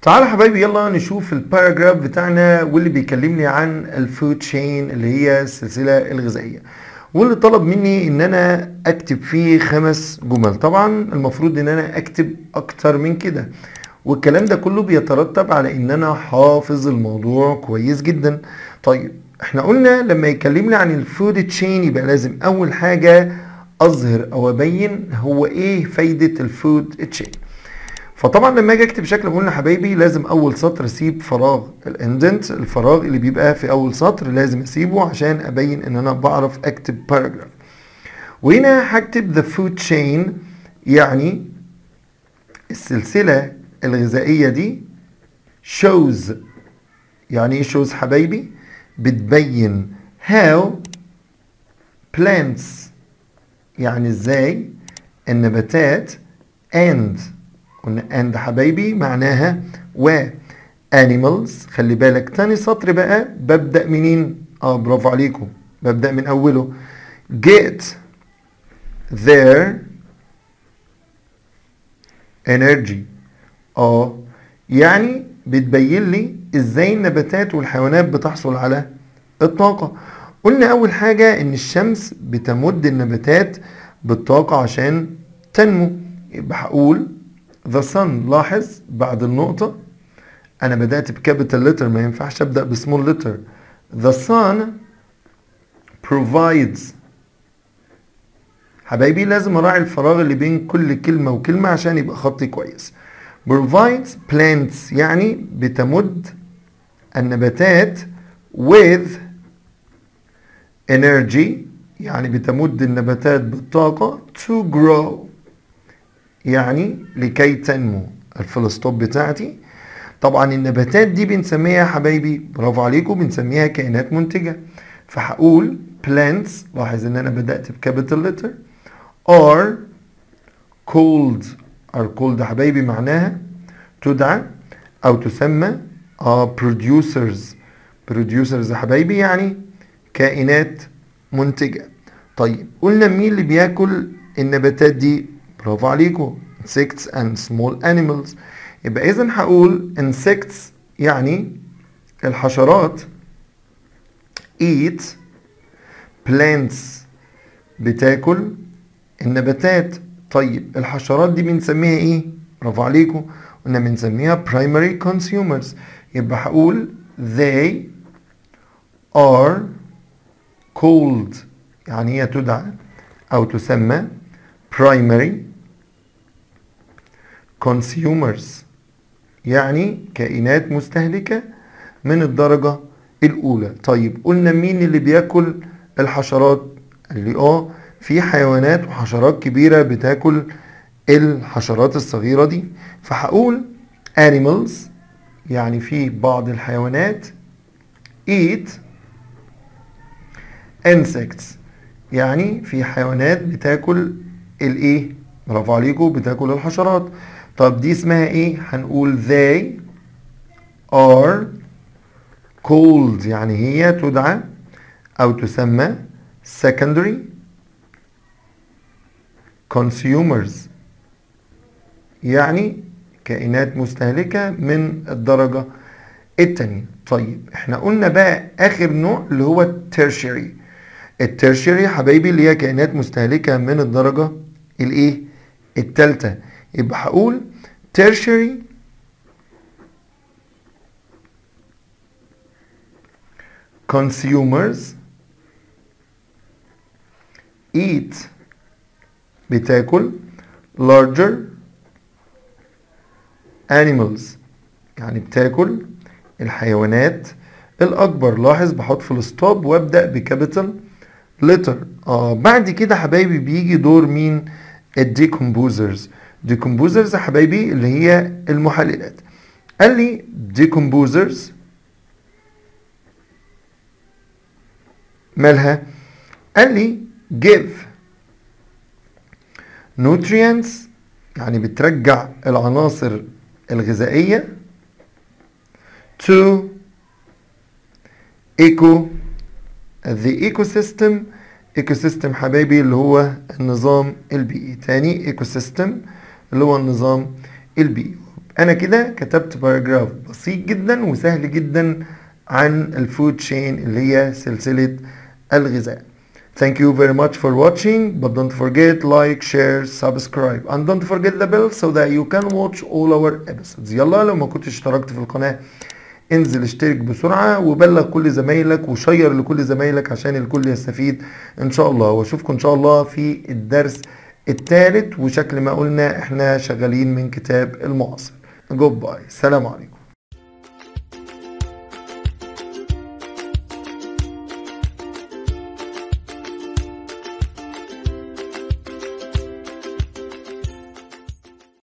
تعالوا حبايبي يلا نشوف الباراجراف بتاعنا واللي بيكلمني عن الفود تشين اللي هي السلسلة الغذائية واللي طلب مني ان انا اكتب فيه خمس جمل طبعا المفروض ان انا اكتب اكتر من كده والكلام ده كله بيترتب على ان انا حافظ الموضوع كويس جدا طيب احنا قلنا لما يكلمنا عن الفود تشين يبقى لازم اول حاجة اظهر او ابين هو ايه فايدة الفود تشين فطبعا لما اجي اكتب بشكل قلنا حبايبي لازم اول سطر اسيب فراغ الاندنت الفراغ اللي بيبقى في اول سطر لازم اسيبه عشان ابين ان انا بعرف اكتب باراجراف وهنا هكتب the food chain يعني السلسلة الغذائية دي shows يعني ايه shows حبايبي بتبين how plants يعني ازاي النباتات and قلنا and حبايبي معناها و animals خلي بالك تاني سطر بقى ببدأ منين اه برافو عليكم ببدأ من اوله get their energy اه يعني بتبين لي ازاي النباتات والحيوانات بتحصل على الطاقة قلنا اول حاجة ان الشمس بتمد النباتات بالطاقة عشان تنمو يبقى هقول the sun لاحظ بعد النقطة أنا بدأت بكابيتال لتر ما ينفعش أبدأ بسمول لتر the sun provides حبايبي لازم أراعي الفراغ اللي بين كل كلمة وكلمة عشان يبقى خطي كويس provides plants يعني بتمد النباتات with energy يعني بتمد النباتات بالطاقة to grow يعني لكي تنمو الفلسطوب بتاعتي طبعا النباتات دي بنسميها يا حبايبي برافو عليكم بنسميها كائنات منتجة فهقول plants لاحظ ان انا بدأت بكابيتال لتر are called are called حبايبي معناها تدعى او تسمى uh, producers producers يا حبايبي يعني كائنات منتجة طيب قلنا مين اللي بياكل النباتات دي برافو عليكم insects and small animals يبقى اذا هقول insects يعني الحشرات eat plants بتاكل النباتات طيب الحشرات دي بنسميها ايه برافو عليكم قلنا بنسميها primary consumers يبقى هقول they are called يعني هي تدعى او تسمى primary consumers يعني كائنات مستهلكة من الدرجة الأولى طيب قلنا مين اللي بياكل الحشرات اللي اه في حيوانات وحشرات كبيرة بتاكل الحشرات الصغيرة دي فهقول animals يعني في بعض الحيوانات eat insects يعني في حيوانات بتاكل الايه برافو عليكم بتاكل الحشرات طب دي اسمها ايه هنقول they are called يعني هي تدعى او تسمى secondary consumers يعني كائنات مستهلكة من الدرجة التانية طيب احنا قلنا بقى اخر نوع اللي هو الترشري الترشري حبايبي اللي هي كائنات مستهلكة من الدرجة الايه التالتة يبقى هقول tertiary consumers eat بتاكل larger animals يعني بتاكل الحيوانات الأكبر لاحظ بحط في الستوب وابدأ بكابيتال لتر آه بعد كده حبايبي بيجي دور مين الديكمبوزرز ديكمبوزرز يا حبايبي اللي هي المحللات قال لي ديكمبوزرز مالها قال لي give nutrients يعني بترجع العناصر الغذائية to eco the ecosystem ecosystem حبايبي اللي هو النظام البيئي تاني ecosystem اللي هو النظام البيئي انا كده كتبت باراجراف بسيط جدا وسهل جدا عن الفود تشين اللي هي سلسلة الغذاء Thank you very much for watching but don't forget like share subscribe and don't forget the bell so that you can watch all our episodes يلا لو ما كنتش اشتركت في القناة انزل اشترك بسرعة وبلغ كل زمايلك وشير لكل زمايلك عشان الكل يستفيد ان شاء الله واشوفكم ان شاء الله في الدرس الثالث وشكل ما قلنا احنا شغالين من كتاب المعاصر جود باي سلام عليكم